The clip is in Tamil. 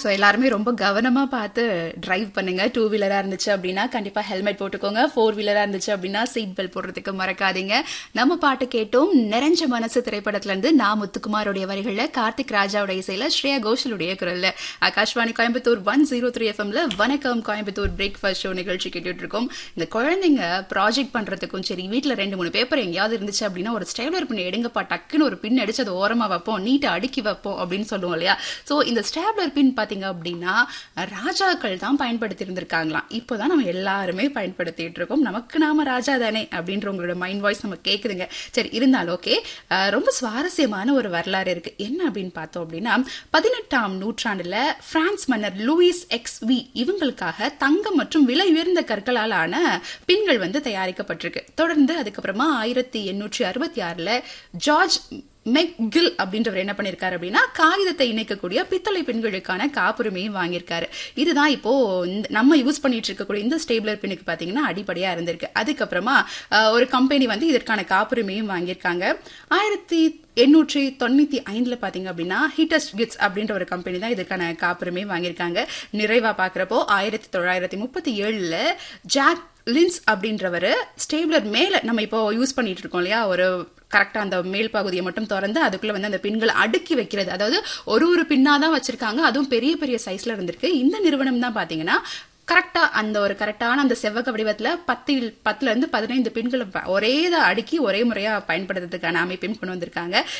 ஸோ எல்லாருமே ரொம்ப கவனமா பார்த்து டிரைவ் பண்ணுங்க டூ வீலரா இருந்துச்சு அப்படின்னா கண்டிப்பா ஹெல்மெட் போட்டுக்கோங்க ஃபோர் வீலரா இருந்துச்சு அப்படின்னா சீட் பெல்ட் போடுறதுக்கு மறக்காதீங்க நம்ம பாட்டு கேட்டோம் நிறைஞ்ச மனசு திரைப்படத்துல இருந்து நான் முத்துக்குமாரோடைய வரிகள்ல கார்த்திக் ராஜாவோட இசையில ஸ்ரேயா கோஷலுடைய குரல்ல Akashvani Coimbatore one zero three எஃப்எம்ல வணக்கம் கோயம்புத்தூர் பிரேக்ஃபாஸ்ட் ஷோ நிகழ்ச்சி கேட்டுட்டு இருக்கோம் இந்த குழந்தைங்க ப்ராஜெக்ட் பண்றதுக்கும் சரி வீட்ல ரெண்டு மூணு பேப்பர் எங்கேயாவது இருந்துச்சு அப்படின்னா ஒரு ஸ்டேப்லர் பின் எடுங்கப்பா டக்குன்னு ஒரு பின் அடிச்சு அதை ஓரமா வைப்போம் நீட்டா அடுக்கி வைப்போம் அப்படின்னு சொல்லுவோம் இல்லையா சோ இந்த ஸ்டேப்லர் பின் பாத்தீங்க அப்படின்னா ராஜாக்கள் தான் பயன்படுத்தி இருந்திருக்காங்களாம் இப்போதான் நம்ம எல்லாருமே பயன்படுத்திட்டு இருக்கோம் நமக்கு நாம ராஜா தானே அப்படின்ற உங்களோட மைண்ட் வாய்ஸ் நம்ம கேக்குதுங்க சரி இருந்தாலும் ஓகே ரொம்ப சுவாரஸ்யமான ஒரு வரலாறு இருக்கு என்ன அப்படின்னு பார்த்தோம் அப்படின்னா பதினெட்டாம் நூற்றாண்டுல பிரான்ஸ் மன்னர் லூயிஸ் எக்ஸ் வி இவங்களுக்காக தங்கம் மற்றும் விலை உயர்ந்த கற்களால் ஆன பின்கள் வந்து தயாரிக்கப்பட்டிருக்கு தொடர்ந்து அதுக்கப்புறமா ஆயிரத்தி எண்ணூற்றி அறுபத்தி ஆறுல ஜார்ஜ் மெக்கில் அப்படின்றவர் என்ன பண்ணிருக்காரு அப்படின்னா காகிதத்தை இணைக்கக்கூடிய பித்தளை பெண்களுக்கான காப்புரிமையும் வாங்கியிருக்காரு இதுதான் இப்போ நம்ம யூஸ் பண்ணிட்டு இருக்கக்கூடிய இந்த ஸ்டேபிளர் பின்னுக்கு பாத்தீங்கன்னா அடிப்படையா இருந்திருக்கு அதுக்கப்புறமா ஒரு கம்பெனி வந்து இதற்கான காப்புரிமையும் வாங்கியிருக்காங்க ஆயிரத்தி எண்ணூற்றி தொண்ணூத்தி ஐந்துல பாத்தீங்க அப்படின்னா ஹீட்டஸ்ட் கிட்ஸ் அப்படின்ற ஒரு கம்பெனி தான் இதற்கான காப்புரிமை வாங்கியிருக்காங்க நிறைவா பாக்குறப்போ ஆயிரத்தி தொள்ளாயிரத்தி முப்பத்தி ஏழுல ஜாக் லின்ஸ் அப்படின்றவர் ஸ்டேபிளர் மேல நம்ம இப்போ யூஸ் பண்ணிட்டு இருக்கோம் இல்லையா ஒரு கரெக்டா அந்த மேல் பகுதியை மட்டும் திறந்து அதுக்குள்ள வந்து அந்த பின்களை அடுக்கி வைக்கிறது அதாவது ஒரு ஒரு பின்னா தான் வச்சிருக்காங்க அதுவும் பெரிய பெரிய சைஸ்ல இருந்திருக்கு இந்த நிறுவனம் தான் பாத்தீங்கன்னா கரெக்டா அந்த ஒரு கரெக்டான அந்த செவ்வக வடிவத்துல பத்தில் பத்துல இருந்து பதினைந்து பின்களை ஒரே இதை அடுக்கி ஒரே முறையா பயன்படுத்துறதுக்கான அமைப்பையும் கொண்டு வந்திருக்காங்க